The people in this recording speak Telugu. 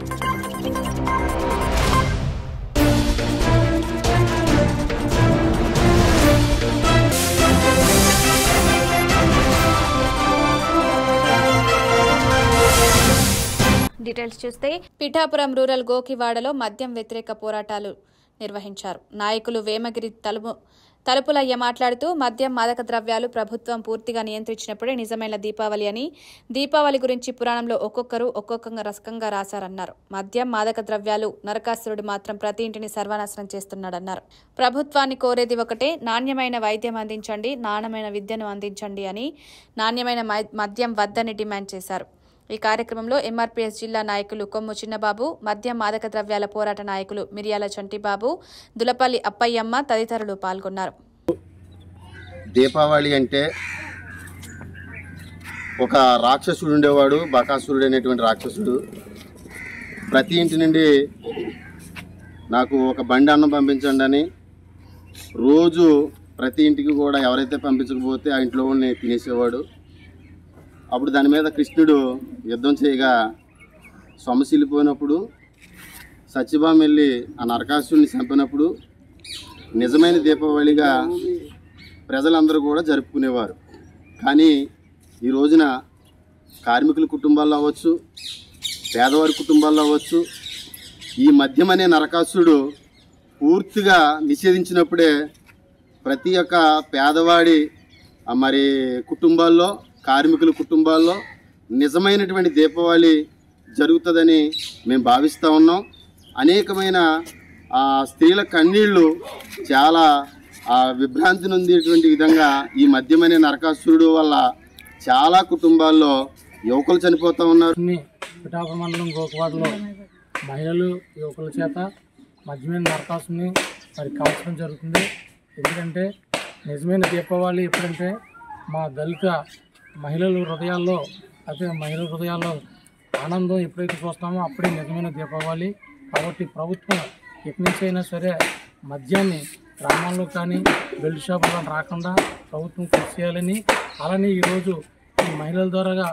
డీటెయిల్స్ చూస్తే పిఠాపురం రూరల్ గోకివాడలో మద్యం వ్యతిరేక పోరాటాలు నిర్వహించారు నాయకులు వేమగిరి తలుపు తలుపులయ్య మాట్లాడుతూ మద్యం మాదక ద్రవ్యాలు ప్రభుత్వం పూర్తిగా నియంత్రించినప్పుడే నిజమైన దీపావళి అని దీపావళి గురించి పురాణంలో ఒక్కొక్కరు ఒక్కొక్క రసకంగా రాశారన్నారు మద్యం మాదక ద్రవ్యాలు నరకాసురుడు మాత్రం ప్రతి ఇంటిని సర్వనాశనం చేస్తున్నాడన్నారు ప్రభుత్వాన్ని కోరేది ఒకటే నాణ్యమైన వైద్యం అందించండి నాణ్యమైన విద్యను అందించండి అని నాణ్యమైన మై- మద్యం వద్దని డిమాండ్ చేశారు ఈ కార్యక్రమంలో ఎంఆర్పీఎస్ జిల్లా నాయకులు కొమ్ము చిన్నబాబు మద్యం మాదక ద్రవ్యాల పోరాట నాయకులు మిరియాల చంటిబాబు దులపల్లి అప్పయ్యమ్మ తదితరులు పాల్గొన్నారు దీపావళి అంటే ఒక రాక్షసుడు ఉండేవాడు బకాసురుడు అనేటువంటి రాక్షసుడు ప్రతి ఇంటి నుండి నాకు ఒక బండి అన్నం పంపించండి అని రోజు ప్రతి ఇంటికి కూడా ఎవరైతే పంపించకపోతే ఆ ఇంట్లో ఉన్న తినేసేవాడు అప్పుడు దాని మీద కృష్ణుడు యుద్ధం చేయగా సొమసిల్లిపోయినప్పుడు సత్యభామ వెళ్ళి ఆ నరకాసుడిని చంపినప్పుడు నిజమైన దీపావళిగా ప్రజలందరూ కూడా జరుపుకునేవారు కానీ ఈ రోజున కార్మికుల కుటుంబాల్లో అవ్వచ్చు పేదవారి కుటుంబాల్లో అవ్వచ్చు ఈ మద్యం అనే నరకాసుడు పూర్తిగా నిషేధించినప్పుడే ప్రతి ఒక్క పేదవాడి ఆ, మరి కుటుంబాల్లో కార్మికుల కుటుంబాల్లో నిజమైనటువంటి దీపావళి జరుగుతుందని మేము భావిస్తూ ఉన్నాం అనేకమైన ఆ, స్త్రీల కన్నీళ్ళు చాలా ఆ, విభ్రాంతి నొందేటువంటి విధంగా ఈ మద్యమనే నరకాసురుడు వల్ల చాలా కుటుంబాల్లో యువకులు చనిపోతూ ఉన్నారు అన్ని పిఠాపురం మండలం గోకవాడలో మహిళలు యువకుల చేత మధ్యమైన నరకాసుని మరి కాల్చడం జరుగుతుంది ఎందుకంటే నిజమైన దీపావళి ఎప్పుడంటే మా దళిత మహిళల హృదయాల్లో అయితే మహిళల హృదయాల్లో ఆనందం ఎప్పుడైతే చూస్తామో అప్పుడే నిజమైన దీపావళి కాబట్టి ప్రభుత్వం ఎక్కడి నుంచి అయినా సరే మద్యాన్ని గ్రామాల్లో కానీ బెల్ట్ షాపుల్లో రాకుండా ప్రభుత్వం కృషి చేయాలని అలానే ఈరోజు ఈ మహిళల ద్వారాగా